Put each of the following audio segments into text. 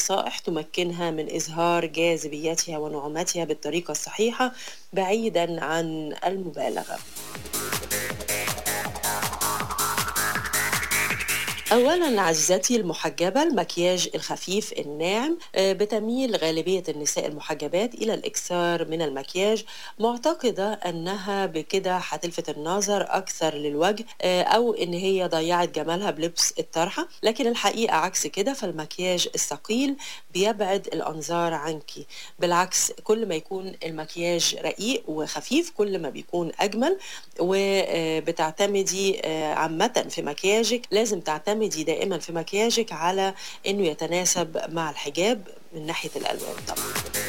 نصائح تمكنها من إظهار جاذبيتها ونعومتها بالطريقة الصحيحة بعيدا عن المبالغة أولا عزيزتي المحجبة المكياج الخفيف الناعم آه، بتميل غالبية النساء المحجبات إلى الإكثار من المكياج معتقدة أنها بكده هتلفت النظر أكثر للوجه آه، أو إن هي ضيعت جمالها بلبس الطرحة لكن الحقيقة عكس كده فالمكياج الثقيل بيبعد الأنظار عنك بالعكس كل ما يكون المكياج رقيق وخفيف كل ما بيكون أجمل وبتعتمدي آه، عامة في مكياجك لازم تعتمدي دائما في مكياجك على انه يتناسب مع الحجاب من ناحيه الالوان طبعا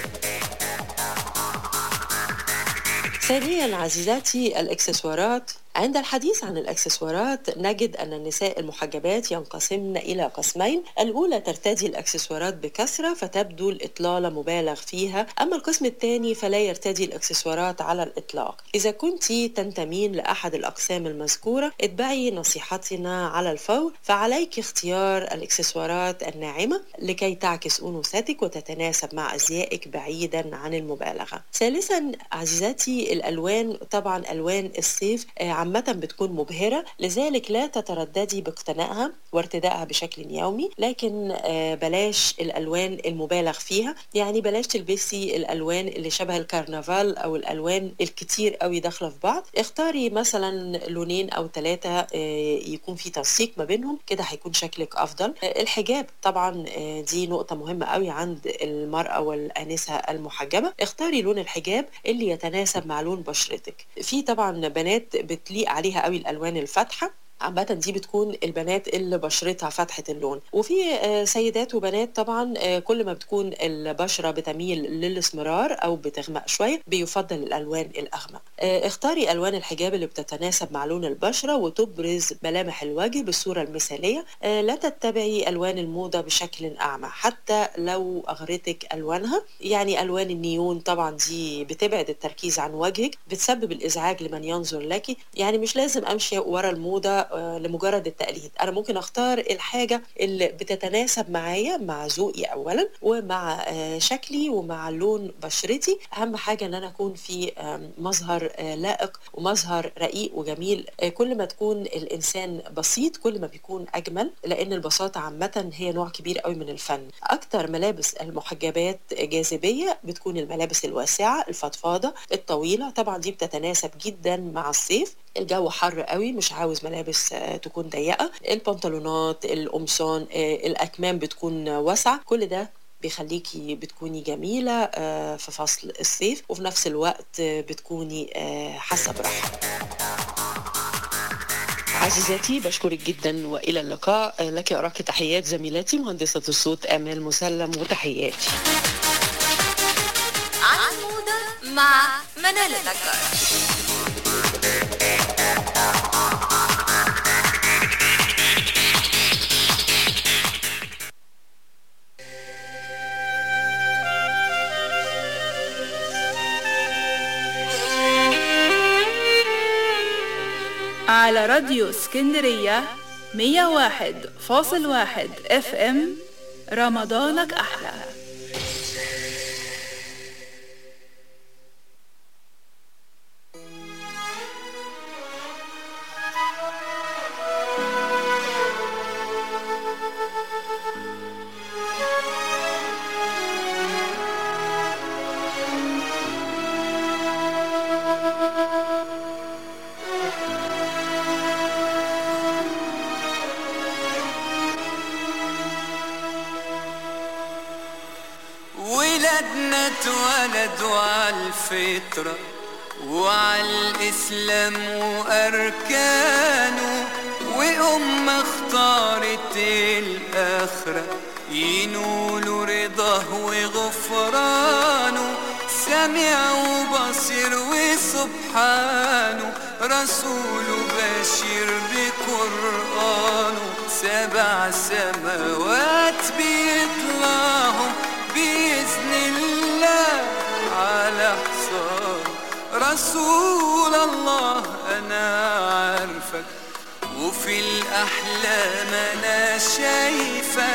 ثانيا عزيزاتي الاكسسوارات عند الحديث عن الاكسسوارات نجد ان النساء المحجبات ينقسمن الى قسمين الاولى ترتدي الاكسسوارات بكثره فتبدو الاطلاله مبالغ فيها اما القسم الثاني فلا يرتدي الاكسسوارات على الاطلاق اذا كنت تنتمين لاحد الاقسام المذكوره اتبعي نصيحتنا على الفور فعليك اختيار الاكسسوارات الناعمه لكي تعكس انوثتك وتتناسب مع ازيائك بعيدا عن المبالغه ثالثا عزيزاتي الالوان طبعا الوان الصيف آه، عامة بتكون مبهرة لذلك لا تترددي باقتنائها وارتدائها بشكل يومي لكن آه، بلاش الألوان المبالغ فيها يعني بلاش تلبسي الألوان اللي شبه الكرنفال أو الألوان الكتير قوي داخلة في بعض اختاري مثلا لونين أو ثلاثة يكون في تنسيق ما بينهم كده هيكون شكلك أفضل آه، الحجاب طبعا آه، دي نقطة مهمة قوي عند المرأة والآنسة المحجبة اختاري لون الحجاب اللي يتناسب مع لون بشرتك في طبعا بنات بتليق عليها قوي الألوان الفاتحة عامة دي بتكون البنات اللي بشرتها فاتحة اللون وفي آه، سيدات وبنات طبعا آه، كل ما بتكون البشرة بتميل للاسمرار أو بتغمق شوية بيفضل الألوان الأغمق آه، اختاري ألوان الحجاب اللي بتتناسب مع لون البشرة وتبرز ملامح الوجه بالصورة المثالية آه، لا تتبعي ألوان الموضة بشكل أعمى حتى لو أغرتك ألوانها يعني ألوان النيون طبعا دي بتبعد التركيز عن وجهك بتسبب الإزعاج لمن ينظر لك يعني مش لازم أمشي ورا الموضة آه، لمجرد التقليد أنا ممكن أختار الحاجة اللي بتتناسب معايا مع ذوقي أولا ومع آه، شكلي ومع لون بشرتي أهم حاجة إن أنا أكون في آم، مظهر آه، لائق ومظهر رقيق وجميل آه، كل ما تكون الإنسان بسيط كل ما بيكون أجمل لأن البساطة عامة هي نوع كبير قوي من الفن أكتر ملابس المحجبات جاذبية بتكون الملابس الواسعة الفضفاضة الطويلة طبعا دي بتتناسب جدا مع الصيف الجو حر قوي مش عاوز ملابس آه، تكون ضيقة البنطلونات القمصان آه، الأكمام بتكون واسعة كل ده بيخليكي بتكوني جميلة آه، في فصل الصيف وفي نفس الوقت آه، بتكوني آه، حاسة براحة عزيزاتي بشكرك جدا والى اللقاء آه، لك اراك تحيات زميلاتي مهندسه الصوت امال مسلم وتحياتي عن الموضة مع منال النجار على راديو اسكندرية 101.1 اف ام رمضانك أحلى ولادنا اتولدوا على الفطرة وعلى الإسلام وأركانه وأمة اختارت الآخرة ينولوا رضاه وغفرانه سميع وبصير وسبحانه رسوله بشير بقرآنه سبع سماوات بيطلعهم بإذن الله على حصان رسول الله أنا عارفك وفي الأحلام أنا شايفك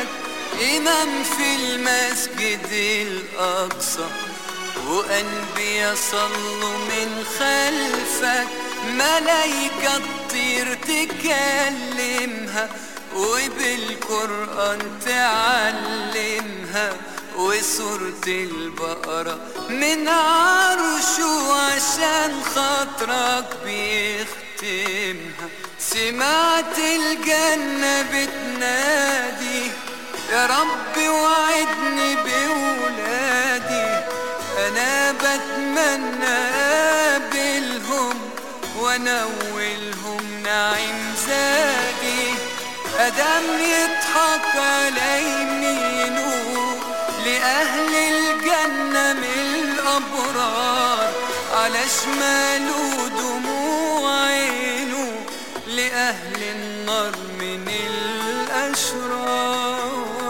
إمام في المسجد الأقصى وأنبياء صلوا من خلفك ملايكة تطير تكلمها وبالقرآن تعلمها وسورة البقرة من عرشه عشان خاطرك بيختمها سمعت الجنة بتنادي يا رب وعدني بولادي انا بتمنى اقابلهم وانولهم نعيم زادي ادم يضحك على يمينه لاهل الجنة من الابرار على شماله دموع عينه لأهل النار من الأشرار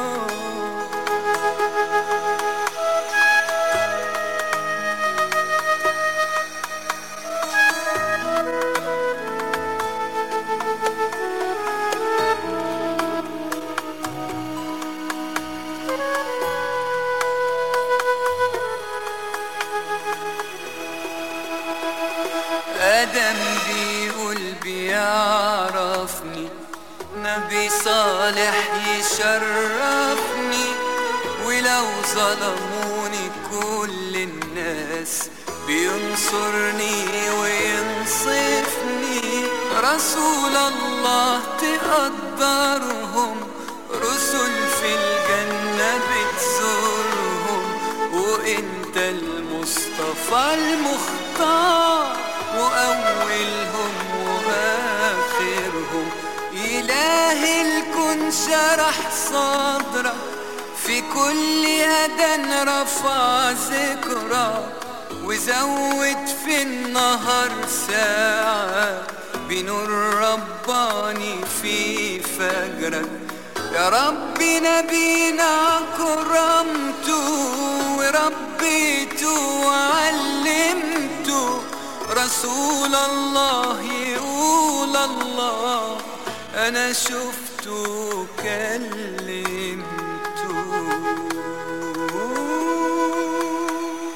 آدم بيقول بيعرفني نبي صالح يشرفني ولو ظلموني كل الناس بينصرني وينصفني رسول الله تقدرهم رسل في الجنة بتزورهم وانت المصطفى المختار وأولهم وآخرهم إله الكون شرح صدرك في كل أذان رفع ذكرى وزود في النهار ساعة بنور رباني في فجرك يا رب نبينا كرمته وربيته وعلمته رسول الله يقول الله انا شفته كلمته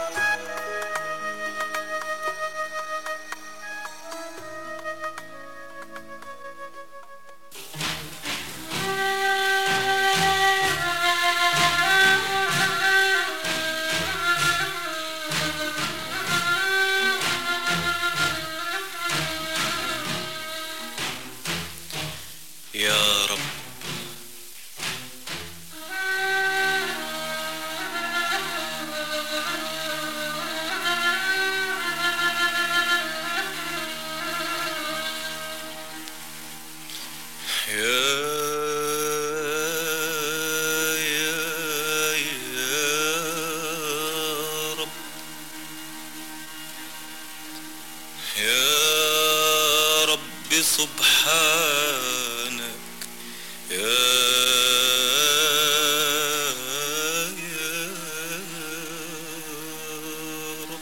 يا رب يا يا يا رب يا رب سبحانك يا يا رب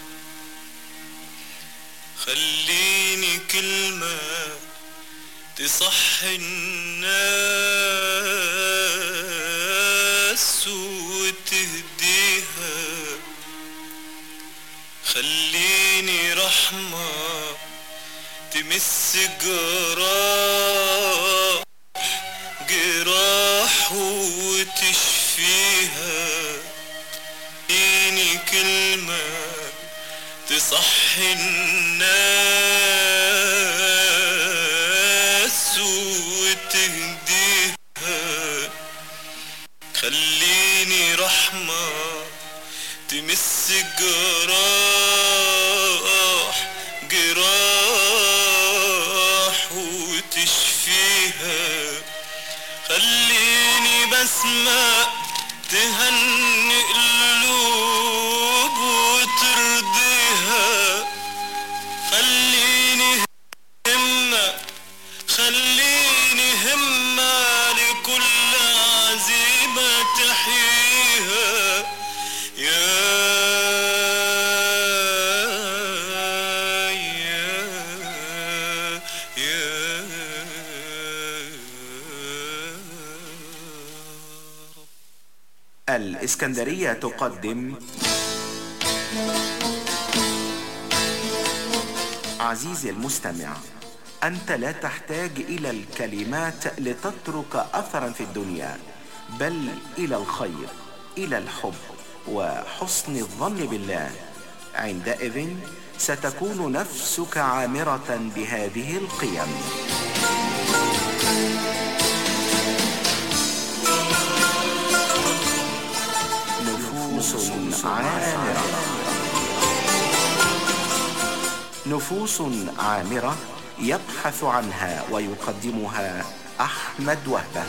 خليني كلمة تصحي الناس وتهديها خليني رحمة تمس جراح جراح وتشفيها اديني كلمة تصحي الناس وتهديها خليني رحمة تمس جراح جراح وتشفيها خليني بسمة تهني قلوب وترضيها خليني همة خليني همة لكل عزيمة تحييها يا يا الإسكندرية تقدم عزيزي المستمع أنت لا تحتاج إلى الكلمات لتترك أثرا في الدنيا بل إلى الخير إلى الحب وحسن الظن بالله عندئذ ستكون نفسك عامرة بهذه القيم نفوس عامرة نفوس عامرة يبحث عنها ويقدمها أحمد وهبة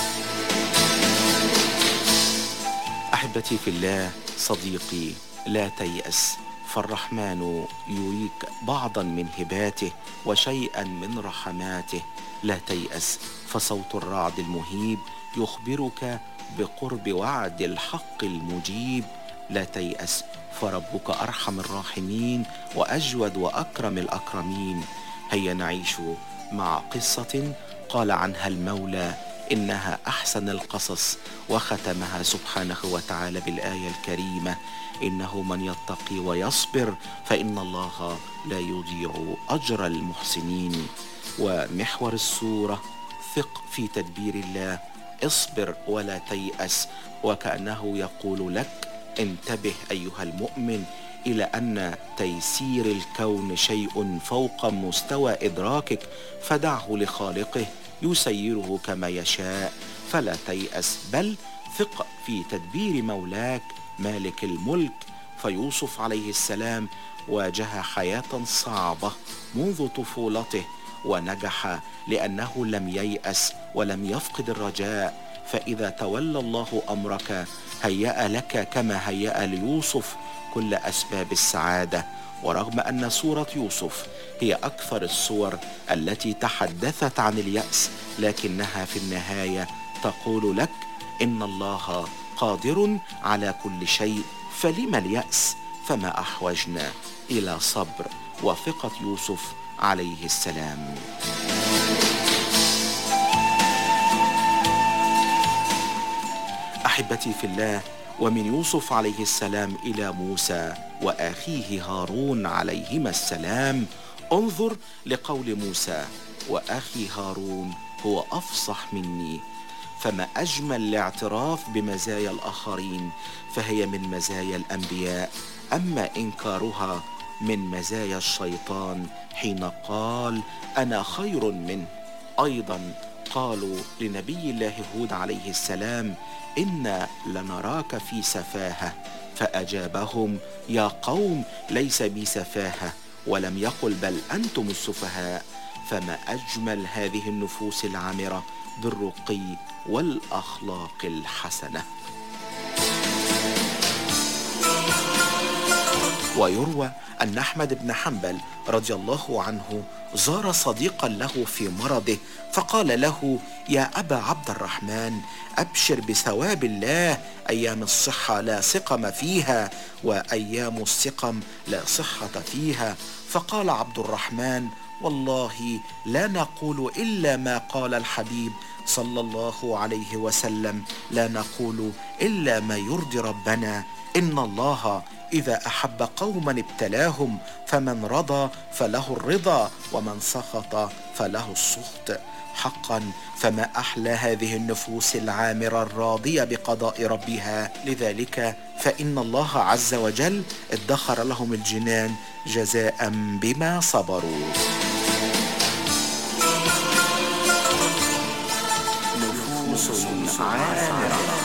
أحبتي في الله صديقي لا تيأس فالرحمن يريك بعضا من هباته وشيئا من رحماته لا تيأس فصوت الرعد المهيب يخبرك بقرب وعد الحق المجيب لا تيأس فربك أرحم الراحمين وأجود وأكرم الأكرمين هيا نعيش مع قصة قال عنها المولى إنها أحسن القصص وختمها سبحانه وتعالى بالآية الكريمة إنه من يتقي ويصبر فإن الله لا يضيع أجر المحسنين ومحور السورة ثق في تدبير الله اصبر ولا تيأس وكأنه يقول لك انتبه أيها المؤمن إلى أن تيسير الكون شيء فوق مستوى إدراكك فدعه لخالقه يسيره كما يشاء فلا تيأس بل ثق في تدبير مولاك مالك الملك فيوسف عليه السلام واجه حياة صعبة منذ طفولته ونجح لأنه لم ييأس ولم يفقد الرجاء فإذا تولى الله أمرك هيأ لك كما هيأ ليوسف كل أسباب السعادة ورغم أن سورة يوسف هي أكثر السور التي تحدثت عن اليأس لكنها في النهاية تقول لك إن الله قادر على كل شيء فلم اليأس فما أحوجنا إلى صبر وثقة يوسف عليه السلام احبتي في الله ومن يوسف عليه السلام الى موسى واخيه هارون عليهما السلام انظر لقول موسى واخي هارون هو افصح مني فما اجمل الاعتراف بمزايا الاخرين فهي من مزايا الانبياء اما انكارها من مزايا الشيطان حين قال انا خير منه ايضا قالوا لنبي الله هود عليه السلام انا لنراك في سفاهه فاجابهم يا قوم ليس بي سفاهه ولم يقل بل انتم السفهاء فما اجمل هذه النفوس العامره بالرقي والاخلاق الحسنه ويروى أن أحمد بن حنبل رضي الله عنه زار صديقا له في مرضه فقال له يا أبا عبد الرحمن أبشر بثواب الله أيام الصحة لا سقم فيها وأيام السقم لا صحة فيها فقال عبد الرحمن والله لا نقول إلا ما قال الحبيب صلى الله عليه وسلم لا نقول إلا ما يرضي ربنا إن الله إذا أحب قوما ابتلاهم فمن رضى فله الرضا ومن سخط فله السخط حقا فما أحلى هذه النفوس العامرة الراضية بقضاء ربها لذلك فإن الله عز وجل ادخر لهم الجنان جزاء بما صبروا نفوس عامرة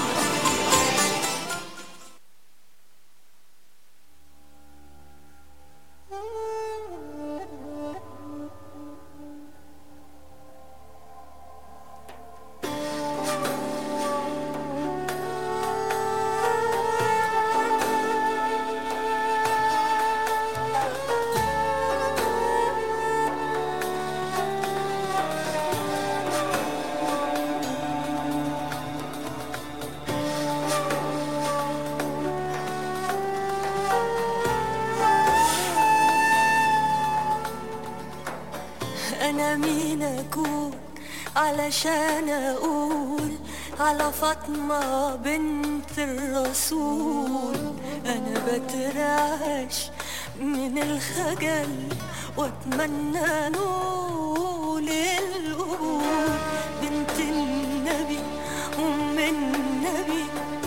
أنا مين أكون علشان أقول على فاطمة بنت الرسول أنا بترعش من الخجل واتمنى نول القبول بنت النبي أم النبي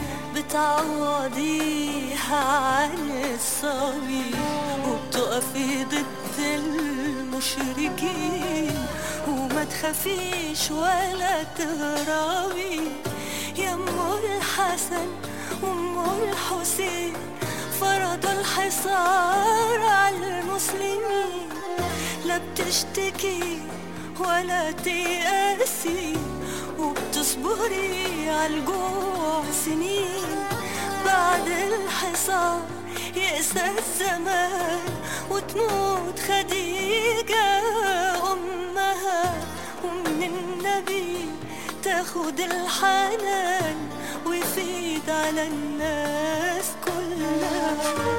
بتعوضيها عن الصبي وبتقفي ضد المشركين وما تخافيش ولا تهربي يا ام الحسن وام الحسين فرضوا الحصار على المسلمين لا بتشتكي ولا تيأسي وبتصبري عالجوع سنين بعد الحصار يأسى الزمان وتموت خديجة أمها ومن النبي تاخد الحنان ويفيد على الناس كلها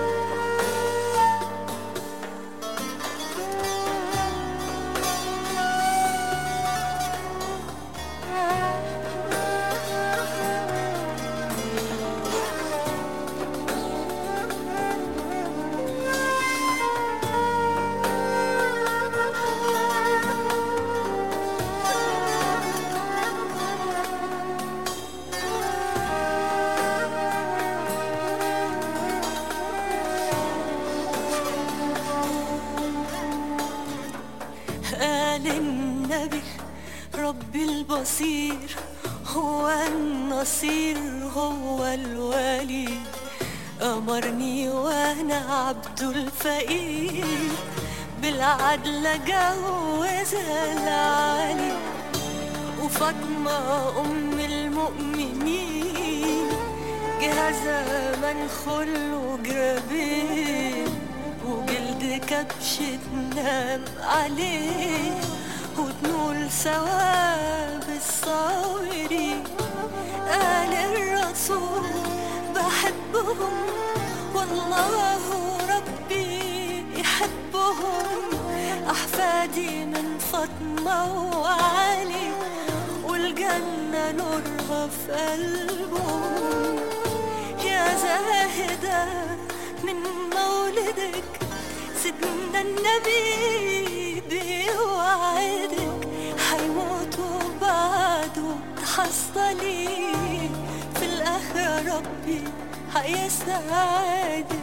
قال النبي ربي البصير هو النصير هو الولي أمرني وأنا عبد الفقير بالعدل جوزها العلي وفاطمة أم المؤمنين جهازها منخل وجرابين وجلد كبش تنام عليه وتنول ثواب الصابرين قال الرسول بحبهم والله ربي يحبهم أحفادي من فاطمة وعلي والجنة نورها في قلبهم يا زاهدة من مولدك سيدنا النبي بيوعدك حيموت وبعده تحصلي في الآخرة ربي هيسعدك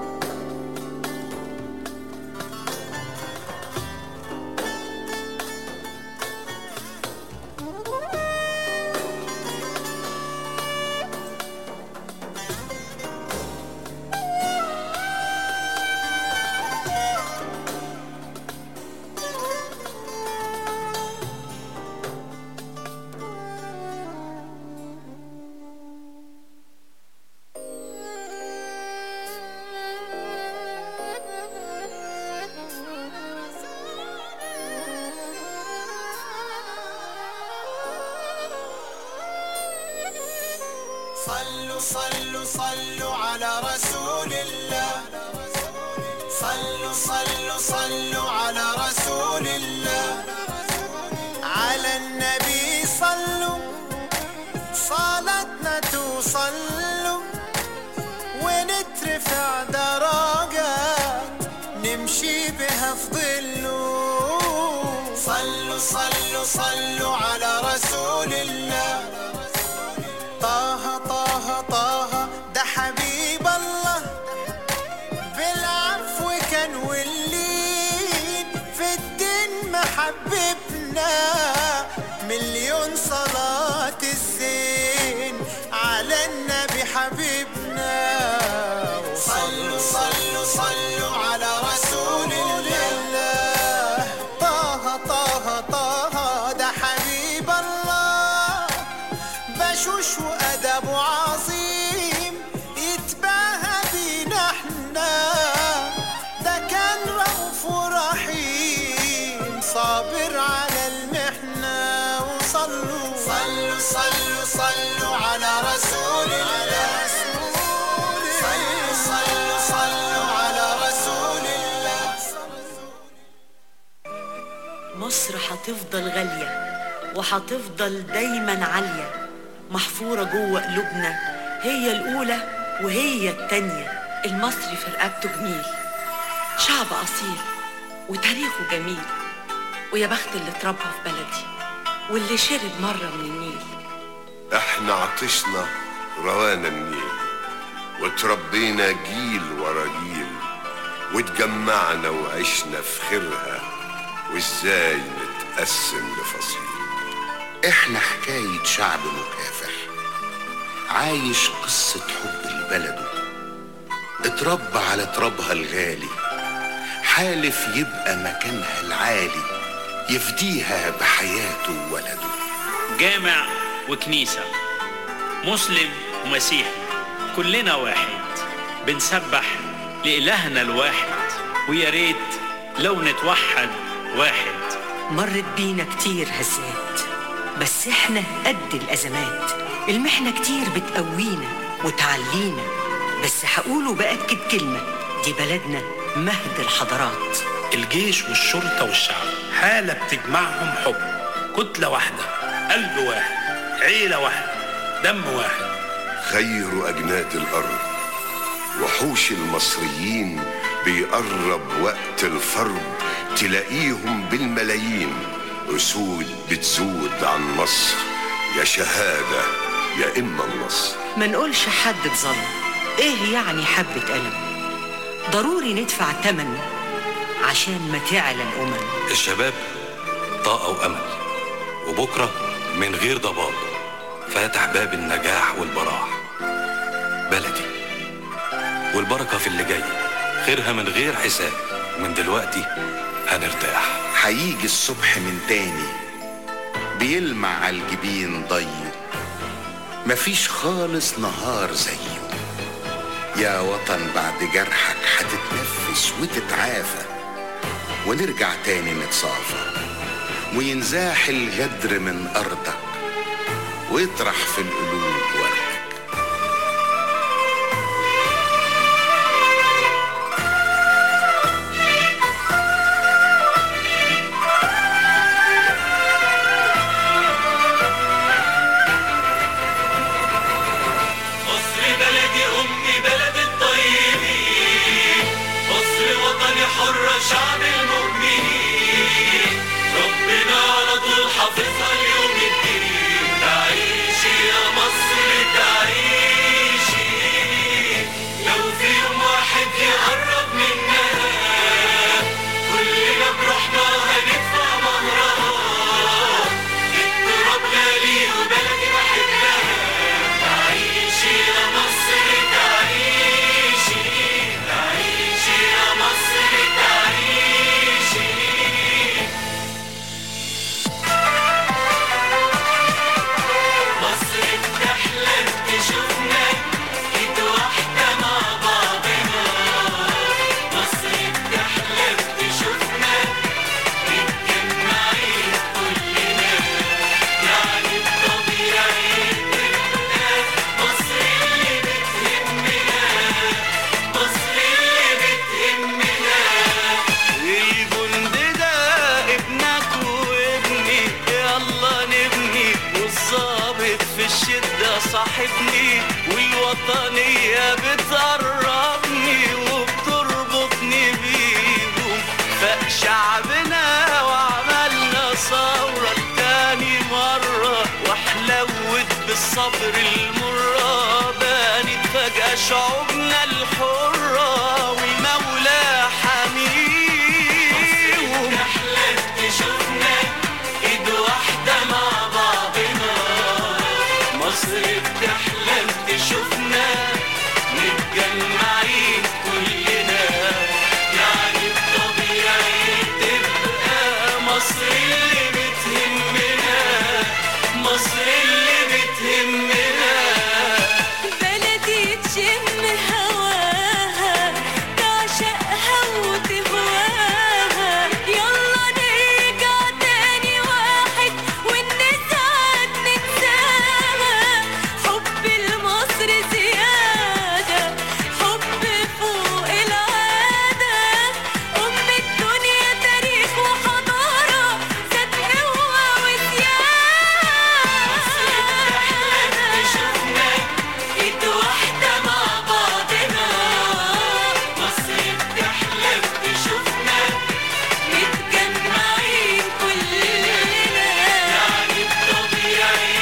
صلوا صلوا صلوا على رسول الله صلوا صلوا صلوا على رسول الله على النبي صلوا صلاتنا توصلوا ونترفع درجات نمشي بها في ظله صلوا صلوا صلوا على رسول الله طه طه طه ده حبيب الله بالعفو كان واللين في الدين محببنا مليون صلاة الزين على النبي حبيبنا صلوا صلوا صلوا على رسول الله طه طه طه ده حبيب الله بشوش وأدب عظيم يتباهى بينا احنا ده كان رؤوف ورحيم صابر على المحنة وصلوا صلوا صلوا صلوا على رسول الله صلوا صلوا صلوا على رسول الله مصر هتفضل غالية وهتفضل دايما عالية محفورة جوه قلوبنا هي الأولى وهي التانية المصري في رقبته جميل شعب أصيل وتاريخه جميل ويا بخت اللي اتربى في بلدي واللي شرب مرة من النيل احنا عطشنا روانا النيل وتربينا جيل ورا جيل واتجمعنا وعشنا في خيرها وازاي نتقسم لفصيل احنا حكاية شعب مكافح عايش قصة حب لبلده اتربى على ترابها الغالي حالف يبقى مكانها العالي يفديها بحياته وولده جامع وكنيسة مسلم ومسيحي كلنا واحد بنسبح لإلهنا الواحد ويا ريت لو نتوحد واحد مرت بينا كتير هزات بس احنا قد الأزمات المحنة كتير بتقوينا وتعلينا بس هقوله بأكد كلمة دي بلدنا مهد الحضارات الجيش والشرطة والشعب حالة بتجمعهم حب كتلة واحدة قلب واحد عيلة واحدة دم واحد خير أجناد الأرض وحوش المصريين بيقرب وقت الفرد تلاقيهم بالملايين أسود بتزود عن مصر يا شهادة يا إما النصر ما نقولش حد اتظلم ايه يعني حبة ألم ضروري ندفع تمن عشان ما تعلى الأمم الشباب طاقة وأمل وبكرة من غير ضباب فاتح باب النجاح والبراح بلدي والبركة في اللي جاي خيرها من غير حساب من دلوقتي هنرتاح هيجي الصبح من تاني بيلمع على الجبين ضي مفيش خالص نهار زيه يا وطن بعد جرحك هتتنفس وتتعافى ونرجع تاني نتصافى وينزاح الغدر من أرضك ويطرح في القلوب وردك مصر بلدي أمي بلد الطيبين مصر وطني حرة شعب المؤمنين ربنا على طول حافظها اليوم الدين تعيشي يا مصر تعيشي لو في يوم واحد يقرب منها كلنا بروحنا هندفع مهرها التراب غالي وبلدي بحبها تعيشي يا مصر تعيشي تعيشي يا مصر تعيشي مصر بتحلم تشوفنا ايد واحدة مع بعضنا مصر بتحلم تشوفنا متجمعين كلنا يعني الطبيعي تبقى مصر اللي بتهمنا مصر اللي بتهمنا الجند ده ابنك وابني يلا نبني والظابط في الشدة صاحبني والوطنية بتقربني وبتربطني بيهم فاق شعبنا وعملنا ثورة تاني مرة وحلوت بالصبر المرة بانت فجأة شعوبنا الحرة